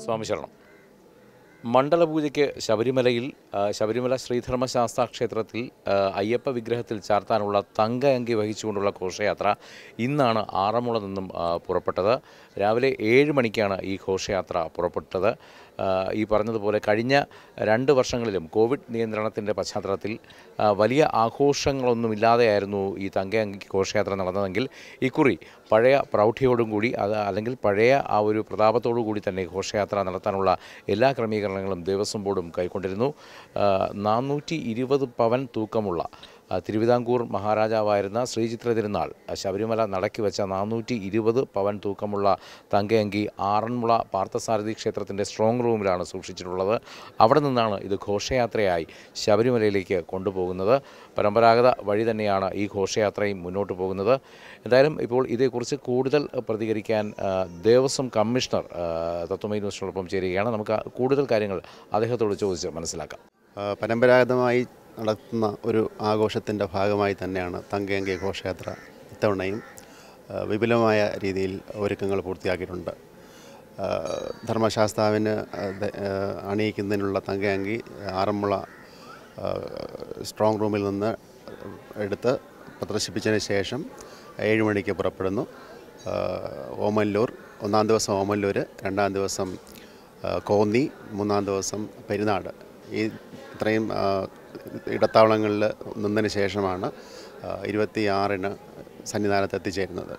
സ്വാമി ശരണം മണ്ഡലപൂജയ്ക്ക് ശബരിമലയിൽ ആ, ശബരിമല ശ്രീധർമ്മശാസ്താ ക്ഷേത്രത്തിൽ ആ, അയ്യപ്പ വിഗ്രഹത്തിൽ ചാർത്താനുള്ള തങ്ക അങ്കി വഹിച്ചുകൊണ്ടുള്ള ഘോഷയാത്ര ഇന്നാണ് ആറന്മുള നിന്നും ആ, പുറപ്പെട്ടത് രാവിലെ ഏഴ് മണിക്കാണ് ഈ ഘോഷയാത്ര പുറപ്പെട്ടത് ആ, ഈ പറഞ്ഞതുപോലെ കഴിഞ്ഞ രണ്ട് വർഷങ്ങളിലും കോവിഡ് നിയന്ത്രണത്തിൻ്റെ പശ്ചാത്തലത്തിൽ ആ, വലിയ ആഘോഷങ്ങളൊന്നുമില്ലാതെയായിരുന്നു ഈ തങ്ക അങ്കി ഘോഷയാത്ര നടന്നതെങ്കിൽ ഇക്കുറി പഴയ പ്രൗഢിയോടും കൂടി അത് അല്ലെങ്കിൽ പഴയ ആ ഒരു പ്രതാപത്തോടു കൂടി തന്നെ ഘോഷയാത്ര നടത്താനുള്ള എല്ലാ ക്രമീകരണങ്ങളും ദേവസ്വം ബോർഡും കൈക്കൊണ്ടിരുന്നു നാനൂറ്റി ഇരുപത് പവൻ തൂക്കമുള്ള ആ, തിരുവിതാംകൂർ മഹാരാജാവായിരുന്ന ശ്രീചിത്ര തിരുനാൾ ആ, ശബരിമല നടക്കി വെച്ച നാനൂറ്റി ഇരുപത് പവൻ തൂക്കമുള്ള തങ്കയങ്കി ആറന്മുള പാർത്ഥസാരഥി ക്ഷേത്രത്തിൻ്റെ സ്ട്രോങ് റൂമിലാണ് സൂക്ഷിച്ചിട്ടുള്ളത് അവിടെ നിന്നാണ് ഇത് ഘോഷയാത്രയായി ശബരിമലയിലേക്ക് കൊണ്ടുപോകുന്നത് പരമ്പരാഗത വഴി തന്നെയാണ് ഈ ഘോഷയാത്രയും മുന്നോട്ട് പോകുന്നത് എന്തായാലും ഇപ്പോൾ ഇതേക്കുറിച്ച് കൂടുതൽ പ്രതികരിക്കാൻ ആ, ദേവസ്വം കമ്മീഷണർ ആ, തത്വമൈ ന്യൂസിനോടൊപ്പം ചേരുകയാണ് നമുക്ക് ആ കൂടുതൽ കാര്യങ്ങൾ അദ്ദേഹത്തോട് ചോദിച്ച് മനസ്സിലാക്കാം ആ, പരമ്പരാഗതമായി നടത്തുന്ന ഒരു ആഘോഷത്തിൻ്റെ ഭാഗമായി തന്നെയാണ് തങ്കയങ്കി ഘോഷയാത്ര ഇത്തവണയും ആ, വിപുലമായ രീതിയിൽ ഒരുക്കങ്ങൾ പൂർത്തിയാക്കിയിട്ടുണ്ട് ആ, ധർമ്മശാസ്താവിന് അത്, ആ, അണിയിക്കുന്നതിനുള്ള തങ്കയങ്കി ആറന്മുള ആ, സ്ട്രോങ് റൂമിൽ നിന്ന് എടുത്ത് പ്രദർശിപ്പിച്ചതിന് ശേഷം ഏഴ് മണിക്ക് പുറപ്പെടുന്നു ആ, ഓമല്ലൂർ ഒന്നാം ദിവസം ഓമല്ലൂർ രണ്ടാം ദിവസം ആ, കോന്നി മൂന്നാം ദിവസം പെരുന്നാട് ഈ ഇത്രയും ആ, ഇടത്താവളങ്ങളിൽ നിന്നതിന് ശേഷമാണ് ഇരുപത്തി ആറിന് സന്നിധാനത്ത് എത്തിച്ചേരുന്നത്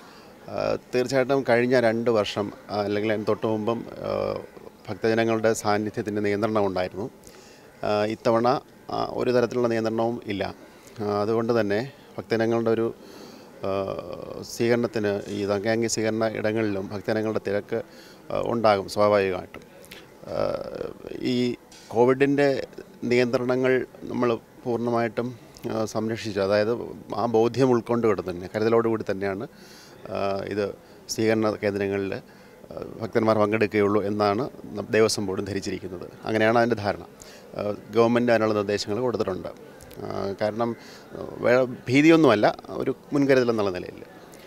ആ, തീർച്ചയായിട്ടും കഴിഞ്ഞ രണ്ട് വർഷം ആ, അല്ലെങ്കിൽ അതിന് തൊട്ട് മുമ്പും ആ, ഭക്തജനങ്ങളുടെ സാന്നിധ്യത്തിൻ്റെ നിയന്ത്രണം ഉണ്ടായിരുന്നു ആ, ഇത്തവണ ആ, ഒരു തരത്തിലുള്ള നിയന്ത്രണവും ഇല്ല ആ, അതുകൊണ്ട് തന്നെ ഭക്തജനങ്ങളുടെ ഒരു ആ, സ്വീകരണത്തിന് ഈ തങ്കയാങ്കി സ്വീകരണ ഇടങ്ങളിലും ഭക്തജനങ്ങളുടെ തിരക്ക് ആ, ഉണ്ടാകും സ്വാഭാവികമായിട്ടും ആ, ഈ കോവിഡിൻ്റെ നിയന്ത്രണങ്ങൾ നമ്മൾ പൂർണ്ണമായിട്ടും ആ, സംരക്ഷിച്ചു അതായത് ആ ബോധ്യം ഉൾക്കൊണ്ടുകൊണ്ട് തന്നെ കരുതലോടുകൂടി തന്നെയാണ് ആ, ഇത് സ്വീകരണ കേന്ദ്രങ്ങളിൽ ആ, ഭക്തന്മാർ പങ്കെടുക്കുകയുള്ളൂ എന്നാണ് ന- ദേവസ്വം ബോർഡും ധരിച്ചിരിക്കുന്നത് അങ്ങനെയാണ് അതിൻ്റെ ധാരണ ആ, ഗവൺമെൻറ് അതിനുള്ള നിർദ്ദേശങ്ങൾ കൊടുത്തിട്ടുണ്ട് ആ, കാരണം ആ, വേ- ഭീതിയൊന്നുമല്ല ഒരു മുൻകരുതൽ എന്നുള്ള നിലയിൽ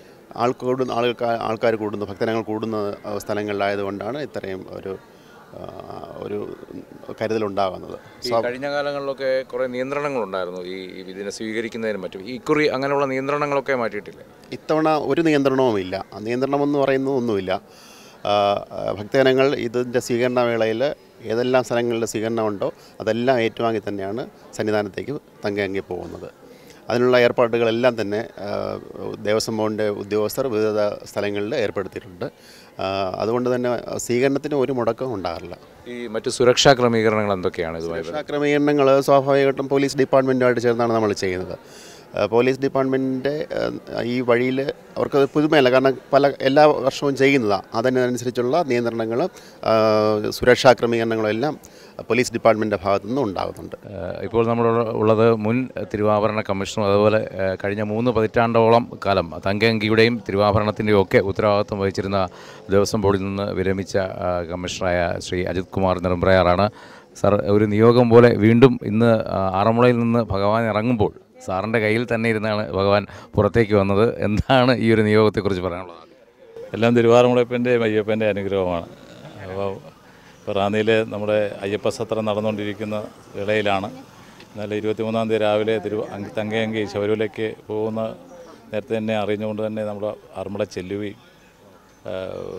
ആൾ കൂടുന്ന ആളുകൾക്ക് ആൾക്കാർ കൂടുന്നു ഭക്തജനങ്ങൾ കൂടുന്ന ആ, സ്ഥലങ്ങളിലായതുകൊണ്ടാണ് ഇത്രയും ഒരു ആ, ഒരു കരുതലുണ്ടാകുന്നത് ഈ കഴിഞ്ഞ കാലങ്ങളിലൊക്കെ കുറേ നിയന്ത്രണങ്ങളുണ്ടായിരുന്നു ഈ ഈ ഇതിനെ സ്വീകരിക്കുന്നതിനും മറ്റും ഇക്കുറി അങ്ങനെയുള്ള നിയന്ത്രണങ്ങളൊക്കെ മാറ്റിയിട്ടില്ല ഇത്തവണ ഒരു നിയന്ത്രണവുമില്ല ആ നിയന്ത്രണമെന്ന് പറയുന്നത് ഒന്നുമില്ല ആ, ആ, ഭക്തജനങ്ങൾ ഇതിൻ്റെ സ്വീകരണ വേളയിൽ ഏതെല്ലാം സ്ഥലങ്ങളിൽ സ്വീകരണമുണ്ടോ അതെല്ലാം ഏറ്റുവാങ്ങി തന്നെയാണ് സന്നിധാനത്തേക്ക് തങ്കയങ്കി പോകുന്നത് അതിനുള്ള ഏർപ്പാടുകളെല്ലാം തന്നെ ആ, ദേവസ്വം ബോർഡിൻ്റെ ഉദ്യോഗസ്ഥർ വിവിധ സ്ഥലങ്ങളിൽ ഏർപ്പെടുത്തിയിട്ടുണ്ട് ആ, അതുകൊണ്ട് തന്നെ സ്വീകരണത്തിന് ഒരു മുടക്കവും ഉണ്ടാകാറില്ല ഈ മറ്റു സുരക്ഷാ ക്രമീകരണങ്ങൾ എന്തൊക്കെയാണ് ഇതുമായി സുരക്ഷാ ക്രമീകരണങ്ങൾ സ്വാഭാവികമായിട്ടും പോലീസ് ഡിപ്പാർട്ട്മെൻറ്റുമായിട്ട് ചേർന്നാണ് നമ്മൾ ചെയ്യുന്നത് ആ, പോലീസ് ഡിപ്പാർട്ട്മെൻറ്റിൻ്റെ ഈ വഴിയിൽ അവർക്ക് പുതുമയല്ല കാരണം പല എല്ലാ വർഷവും ചെയ്യുന്നതാണ് അതിനനുസരിച്ചുള്ള നിയന്ത്രണങ്ങൾ ആ, സുരക്ഷാ ക്രമീകരണങ്ങളും എല്ലാം പോലീസ് ഡിപ്പാർട്ട്മെൻറ്റിൻ്റെ ഭാഗത്തു നിന്നും ഉണ്ടാകുന്നുണ്ട് ഏഹ് ഇപ്പോൾ നമ്മൾ ഉള്ളത് മുൻ തിരുവാഭരണ കമ്മീഷണർ അതുപോലെ ഏഹ് കഴിഞ്ഞ മൂന്ന് പതിറ്റാണ്ടോളം കാലം തങ്കയങ്കിയുടെയും തിരുവാഭരണത്തിൻ്റെയും ഒക്കെ ഉത്തരവാദിത്വം വഹിച്ചിരുന്ന ദേവസ്വം ബോർഡിൽ നിന്ന് വിരമിച്ച ആ, കമ്മീഷണറായ ശ്രീ അജിത് കുമാർ നെടുമ്പ്രയാറാണ് സാർ ഒരു നിയോഗം പോലെ വീണ്ടും ഇന്ന് ആ, ആറന്മുളയിൽ നിന്ന് ഭഗവാൻ ഇറങ്ങുമ്പോൾ സാറിൻ്റെ കയ്യിൽ തന്നെ ഇരുന്നാണ് ഭഗവാൻ പുറത്തേക്ക് വന്നത് എന്താണ് ഈ ഒരു നിയോഗത്തെക്കുറിച്ച് പറയാനുള്ളത് എല്ലാം തിരുവാറന്മുളയപ്പൻ്റെയും അയ്യപ്പൻ്റെ അനുഗ്രഹമാണ് അപ്പോൾ ഇപ്പോൾ റാന്നിയിൽ നമ്മുടെ അയ്യപ്പ സത്രം നടന്നുകൊണ്ടിരിക്കുന്ന വേളയിലാണ് ഇന്നലെ ഇരുപത്തിമൂന്നാം തീയതി രാവിലെ തിരു അങ്കി- തങ്കയങ്കി ശബരിമലയ്ക്ക് പോകുന്ന നേരത്തെ തന്നെ അറിഞ്ഞുകൊണ്ട് തന്നെ നമ്മുടെ ആറന്മുള ചെല്ലുകയും ആ,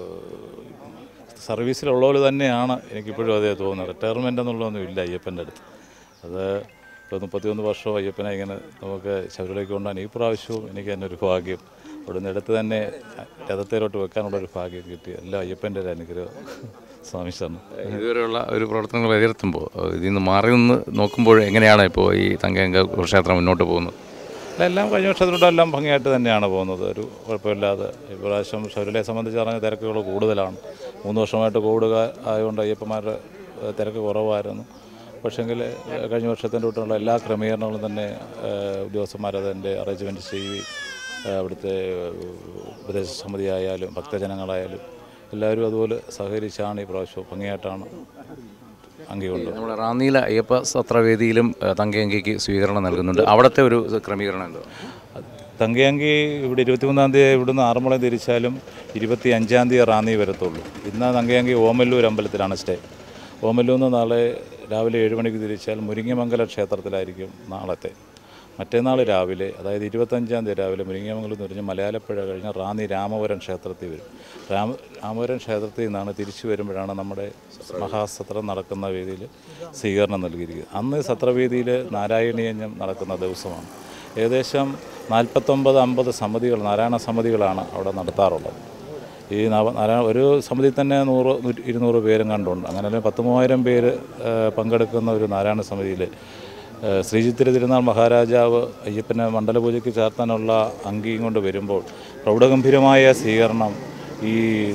സർവീസിലുള്ളവർ തന്നെയാണ് എനിക്കിപ്പോഴും അതേ തോന്നുന്നത് റിട്ടയർമെൻ്റ് എന്നുള്ളതൊന്നും ഇല്ല അയ്യപ്പൻ്റെ അടുത്ത് അത് ഇപ്പോൾ മുപ്പത്തിയൊന്ന് വർഷവും അയ്യപ്പനെ ഇങ്ങനെ നമുക്ക് ശബരിമലയ്ക്ക് കൊണ്ടാണ് ഈ പ്രാവശ്യവും എനിക്ക് തന്നെ ഒരു ഭാഗ്യം അവിടുന്ന് എടുത്ത് തന്നെ രഥത്തേലോട്ട് വെക്കാനുള്ളൊരു ഭാഗ്യം കിട്ടി എല്ലാം അയ്യപ്പൻ്റെ ഒരു അനുഗ്രഹം സ്വാമി ശരണം ഇതുവരെയുള്ള ഒരു പ്രവർത്തനങ്ങൾ വിലയിരുത്തുമ്പോൾ ഇതിൽ നിന്ന് മാറി നിന്ന് നോക്കുമ്പോൾ എങ്ങനെയാണ് ഇപ്പോൾ ഈ തങ്കയങ്ക ഘോഷയാത്ര മുന്നോട്ട് പോകുന്നത് എല്ലാം കഴിഞ്ഞ വർഷത്തിലോട്ടെല്ലാം ഭംഗിയായിട്ട് തന്നെയാണ് പോകുന്നത് ഒരു കുഴപ്പമില്ലാതെ ഇപ്രാവശ്യം ശബരിമലയെ സംബന്ധിച്ച് പറഞ്ഞാൽ തിരക്കുകൾ കൂടുതലാണ് മൂന്ന് വർഷമായിട്ട് കോവിഡ് കാ- ആയതുകൊണ്ട് അയ്യപ്പന്മാരുടെ ഏഹ്, തിരക്ക് കുറവായിരുന്നു പക്ഷേങ്കിൽ ഏഹ്, കഴിഞ്ഞ വർഷത്തിൻ്റെ തൊട്ടുള്ള എല്ലാ ക്രമീകരണങ്ങളും തന്നെ ഏഹ്, ഉദ്യോഗസ്ഥന്മാർ അതിൻ്റെ അറേഞ്ച്മെൻറ്റ് ചെയ്യുകയും ഏഹ്, അവിടുത്തെ ഏഹ്, ഉപദേശ സമിതി ആയാലും ഭക്തജനങ്ങളായാലും എല്ലാവരും അതുപോലെ സഹകരിച്ചാണ് ഈ പ്രാവശ്യം ഭംഗിയായിട്ടാണ് അങ്കികൊണ്ട് നമ്മുടെ റാന്നിയിലെ അയ്യപ്പ സത്രവേദിയിലും ഏഹ്, തങ്കയങ്കിക്ക് സ്വീകരണം നൽകുന്നുണ്ട് അവിടുത്തെ ഒരു ക്രമീകരണം എന്തോ തങ്കയങ്കി ഇവിടെ ഇരുപത്തിമൂന്നാം തീയതി ഇവിടുന്ന് ആറന്മുള തിരിച്ചാലും ഇരുപത്തി അഞ്ചാം തീയതി റാന്നി വരത്തുള്ളൂ ഇന്ന് തങ്കയങ്കി ഓമല്ലൂർ അമ്പലത്തിലാണ് സ്റ്റേ ഓമല്ലൂർ നിന്ന് നാളെ രാവിലെ ഏഴ് മണിക്ക് തിരിച്ചാൽ മുരിങ്ങമംഗല ക്ഷേത്രത്തിലായിരിക്കും നാളത്തെ മറ്റന്നാൾ രാവിലെ അതായത് ഇരുപത്തഞ്ചാം തീയതി രാവിലെ മുരിങ്ങമംഗലം എന്ന് പറഞ്ഞ് മലയാളപ്പുഴ കഴിഞ്ഞ് റാന്നി രാമപുരം ക്ഷേത്രത്തിൽ വരും രാമ രാമപുരം ക്ഷേത്രത്തിൽ നിന്നാണ് തിരിച്ചു വരുമ്പോഴാണ് നമ്മുടെ മഹാസത്രം നടക്കുന്ന വേദിയിൽ സ്വീകരണം നൽകിയിരിക്കുന്നത് അന്ന് സത്രവേദിയിൽ നാരായണീയജ്ഞം നടക്കുന്ന ദിവസമാണ് ഏകദേശം നാൽപ്പത്തൊമ്പത് അമ്പത് സമിതികൾ നാരായണ സമിതികളാണ് അവിടെ നടത്താറുള്ളത് ഈ നവ നാരായണ ഒരു സമിതി തന്നെ നൂറ് നൂറ്റി ഇരുന്നൂറ് പേരും കണ്ടുണ്ട് അങ്ങനെ അല്ലെങ്കിൽ പത്ത് മൂവായിരം പേര് ആ, പങ്കെടുക്കുന്ന ഒരു നാരായണ സമിതിയിൽ ശ്രീചിത്തിര തിരുനാൾ മഹാരാജാവ് അയ്യപ്പനെ മണ്ഡലപൂജയ്ക്ക് ചേർത്താനുള്ള അങ്കിയും കൊണ്ട് വരുമ്പോൾ പ്രൗഢഗംഭീരമായ സ്വീകരണം ഈ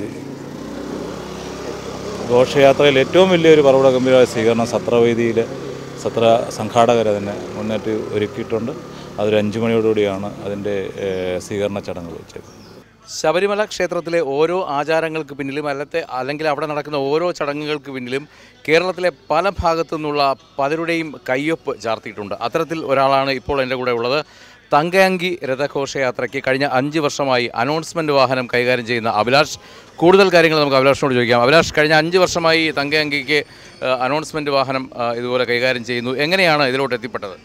ഘോഷയാത്രയിൽ ഏറ്റവും വലിയൊരു പ്രൗഢഗംഭീരമായ സ്വീകരണം സത്രവേദിയിൽ സത്ര സംഘാടകർ അതിനെ മുന്നേറ്റ് ഒരുക്കിയിട്ടുണ്ട് അതൊരു അഞ്ച് മണിയോടുകൂടിയാണ് അതിൻ്റെ ഏഹ്, സ്വീകരണ ചടങ്ങുകൾ വെച്ചേക്കുന്നത് ശബരിമല ക്ഷേത്രത്തിലെ ഓരോ ആചാരങ്ങൾക്ക് പിന്നിലും അല്ലത്തെ അല്ലെങ്കിൽ അവിടെ നടക്കുന്ന ഓരോ ചടങ്ങുകൾക്ക് പിന്നിലും കേരളത്തിലെ പല ഭാഗത്തു നിന്നുള്ള പലരുടെയും കയ്യൊപ്പ് ചാർത്തിയിട്ടുണ്ട് അത്തരത്തിൽ ഒരാളാണ് ഇപ്പോൾ എൻ്റെ കൂടെ ഉള്ളത് തങ്കയങ്കി രഥഘോഷയാത്രയ്ക്ക് കഴിഞ്ഞ അഞ്ച് വർഷമായി അനൗൺസ്മെൻറ്റ് വാഹനം കൈകാര്യം ചെയ്യുന്ന അഭിലാഷ് കൂടുതൽ കാര്യങ്ങൾ നമുക്ക് അഭിലാഷിനോട് ചോദിക്കാം അഭിലാഷ് കഴിഞ്ഞ അഞ്ച് വർഷമായി തങ്കയങ്കിക്ക് അനൗൺസ്മെൻറ്റ് വാഹനം ആ, ഇതുപോലെ കൈകാര്യം ചെയ്യുന്നു എങ്ങനെയാണ് ഇതിലോട്ട് എത്തിപ്പെട്ടത്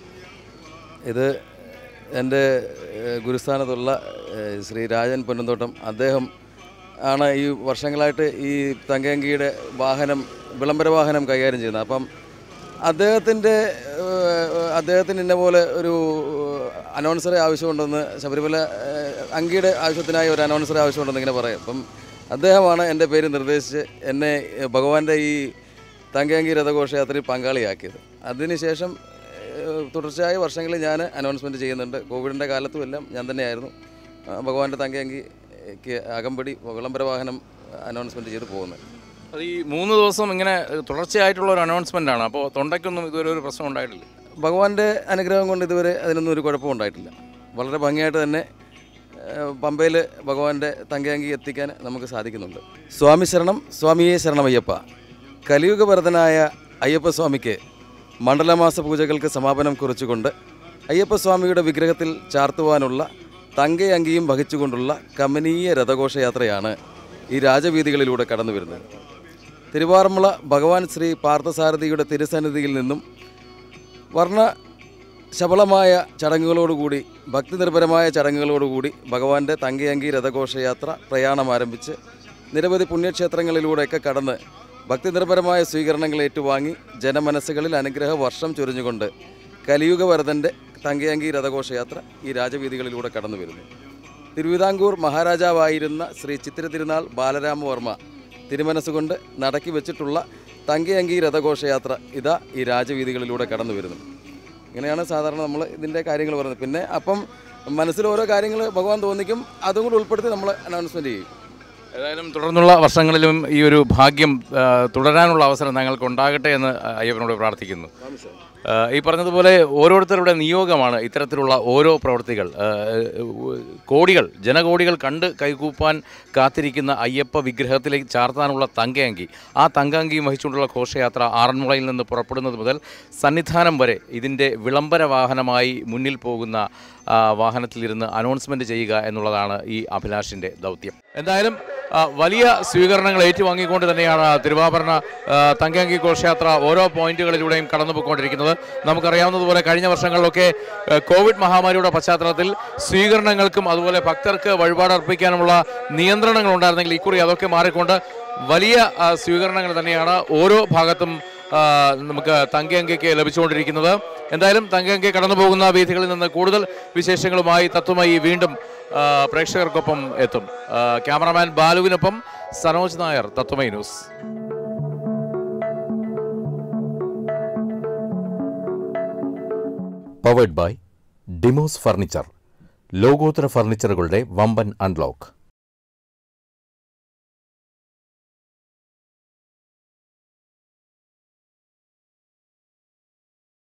ഇത് എൻ്റെ ഏഹ്, ഗുരുസ്ഥാനത്തുള്ള ഏഹ്, ശ്രീ രാജൻ പൊന്നന്തോട്ടം അദ്ദേഹം ആണ് ഈ വർഷങ്ങളായിട്ട് ഈ തങ്കയങ്കിയുടെ വാഹനം വിളംബര വാഹനം കൈകാര്യം ചെയ്യുന്നത് അപ്പം അദ്ദേഹത്തിൻ്റെ ഏഹ്, അദ്ദേഹത്തിന് ഇന്ന പോലെ ഒരു അനൗൺസറെ ആവശ്യമുണ്ടെന്ന് ശബരിമല ഏഹ്, അങ്കിയുടെ ആവശ്യത്തിനായി ഒരു അനൗൺസറെ ആവശ്യമുണ്ടെന്ന് ഇങ്ങനെ പറയും അപ്പം അദ്ദേഹമാണ് എൻ്റെ പേര് നിർദ്ദേശിച്ച് എന്നെ ഏഹ്, ഭഗവാന്റെ ഈ തങ്കയങ്കി രഥഘോഷയാത്രയിൽ പങ്കാളിയാക്കിയത് അതിനുശേഷം ഏഹ് തുടർച്ചയായ വർഷങ്ങളിൽ ഞാൻ അനൗൺസ്മെൻറ്റ് ചെയ്യുന്നുണ്ട് കോവിഡിൻ്റെ കാലത്തും എല്ലാം ഞാൻ തന്നെയായിരുന്നു ആ, ഭഗവാന്റെ തങ്കയങ്കിക്ക് അകമ്പടി വിളംബര വാഹനം അനൗൺസ്മെൻറ്റ് ചെയ്ത് പോകുന്നത് അത് ഈ മൂന്ന് ദിവസം ഇങ്ങനെ ഏഹ്, തുടർച്ചയായിട്ടുള്ള ഒരു അനൗൺസ്മെൻ്റ് ആണ് അപ്പോൾ തൊണ്ടയ്ക്കൊന്നും ഇതുവരെ ഒരു പ്രശ്നം ഉണ്ടായിട്ടില്ല ഭഗവാന്റെ അനുഗ്രഹം കൊണ്ട് ഇതുവരെ അതിനൊന്നും ഒരു കുഴപ്പവും ഉണ്ടായിട്ടില്ല വളരെ ഭംഗിയായിട്ട് തന്നെ പമ്പയിൽ ഭഗവാന്റെ തങ്കയങ്കി എത്തിക്കാൻ നമുക്ക് സാധിക്കുന്നുണ്ട് സ്വാമി ശരണം സ്വാമിയെ ശരണമയ്യപ്പ കലിയുഗഭരതനായ അയ്യപ്പസ്വാമിക്ക് മണ്ഡലമാസ പൂജകൾക്ക് സമാപനം കുറിച്ചുകൊണ്ട് അയ്യപ്പസ്വാമിയുടെ വിഗ്രഹത്തിൽ ചാർത്തുവാനുള്ള തങ്കയങ്കിയും വഹിച്ചുകൊണ്ടുള്ള കമനീയ രഥഘോഷയാത്രയാണ് ഈ രാജവീതികളിലൂടെ കടന്നു വരുന്നത് തിരുവാറന്മുള ഭഗവാൻ ശ്രീ പാർത്ഥസാരഥിയുടെ തിരുസന്നിധിയിൽ നിന്നും വർണ്ണ ശബളമായ ചടങ്ങുകളോടുകൂടി ഭക്തിനിർഭരമായ ചടങ്ങുകളോടുകൂടി ഭഗവാന്റെ തങ്കയങ്കി രഥഘോഷയാത്ര പ്രയാണം ആരംഭിച്ച് നിരവധി പുണ്യക്ഷേത്രങ്ങളിലൂടെയൊക്കെ കടന്ന് ഭക്തിനിർഭരമായ സ്വീകരണങ്ങൾ ഏറ്റുവാങ്ങി ജനമനസ്സുകളിൽ അനുഗ്രഹ വർഷം ചൊരിഞ്ഞുകൊണ്ട് കലിയുഗവരതൻ്റെ തങ്കയങ്കി രഥഘോഷയാത്ര ഈ രാജവീതികളിലൂടെ കടന്നു വരുന്നു തിരുവിതാംകൂർ മഹാരാജാവായിരുന്ന ശ്രീ ചിത്തിര തിരുനാൾ ബാലരാമവർമ്മ തിരുമനസ്സുകൊണ്ട് നടക്കി വെച്ചിട്ടുള്ള തങ്കയങ്കി രഥഘോഷയാത്ര ഇതാ ഈ രാജവീതികളിലൂടെ കടന്നു വരുന്നു ഇങ്ങനെയാണ് സാധാരണ നമ്മൾ ഇതിൻ്റെ കാര്യങ്ങൾ പറയുന്നത് പിന്നെ അപ്പം മനസ്സിൽ ഓരോ കാര്യങ്ങൾ ഭഗവാൻ തോന്നിക്കും അതും കൂടി ഉൾപ്പെടുത്തി നമ്മൾ അനൗൺസ്മെൻറ്റ് ചെയ്യും ഏതായാലും തുടർന്നുള്ള വർഷങ്ങളിലും ഈ ഒരു ഭാഗ്യം ആ, തുടരാനുള്ള അവസരം ഞങ്ങൾക്ക് ഉണ്ടാകട്ടെ എന്ന് അയ്യപ്പനോട് പ്രാർത്ഥിക്കുന്നു ആ, ഈ പറഞ്ഞതുപോലെ ഓരോരുത്തരുടെ നിയോഗമാണ് ഇത്തരത്തിലുള്ള ഓരോ പ്രവൃത്തികൾ ആ, ഉ- കോടികൾ ജനകോടികൾ കണ്ട് കൈകൂപ്പാൻ കാത്തിരിക്കുന്ന അയ്യപ്പ വിഗ്രഹത്തിലേക്ക് ചാർത്താനുള്ള തങ്കയങ്കി ആ തങ്കയങ്കിയും വഹിച്ചുകൊണ്ടുള്ള ഘോഷയാത്ര ആറന്മുളയിൽ നിന്ന് പുറപ്പെടുന്നത് മുതൽ സന്നിധാനം വരെ ഇതിൻ്റെ വിളംബര വാഹനമായി മുന്നിൽ പോകുന്ന ആ, വാഹനത്തിലിരുന്ന് അനൗൺസ്മെൻറ്റ് ചെയ്യുക എന്നുള്ളതാണ് ഈ അഭിലാഷിൻ്റെ ദൗത്യം എന്തായാലും ആ, വലിയ സ്വീകരണങ്ങൾ ഏറ്റുവാങ്ങിക്കൊണ്ട് തന്നെയാണ് തിരുവാഭരണ ആ, തങ്കയങ്കി ഘോഷയാത്ര ഓരോ പോയിന്റുകളിലൂടെയും കടന്നു പോയിക്കൊണ്ടിരിക്കുന്നത് നമുക്കറിയാവുന്നതുപോലെ കഴിഞ്ഞ വർഷങ്ങളിലൊക്കെ ആ, കോവിഡ് മഹാമാരിയുടെ പശ്ചാത്തലത്തിൽ സ്വീകരണങ്ങൾക്കും അതുപോലെ ഭക്തർക്ക് വഴിപാട് അർപ്പിക്കാനുമുള്ള നിയന്ത്രണങ്ങൾ ഉണ്ടായിരുന്നെങ്കിൽ ഇക്കുറി അതൊക്കെ മാറിക്കൊണ്ട് വലിയ ആ, സ്വീകരണങ്ങൾ തന്നെയാണ് ഓരോ ഭാഗത്തും ആ, നമുക്ക് തങ്കയങ്കയ്ക്ക് ലഭിച്ചുകൊണ്ടിരിക്കുന്നത് എന്തായാലും തങ്കയങ്കി കടന്നു പോകുന്ന വീഥികളിൽ നിന്ന് കൂടുതൽ വിശേഷങ്ങളുമായി തത്വമായി വീണ്ടും ആ, പ്രേക്ഷകർക്കൊപ്പം എത്തും ആ, ക്യാമറാമാൻ ബാലുവിനൊപ്പം Sanoj Nair Tatwamayi news powered by ഡിമോസ് ഫർണിച്ചർ ലോകോത്തര ഫർണിച്ചറുകളുടെ വമ്പൻ അൺലോക്ക്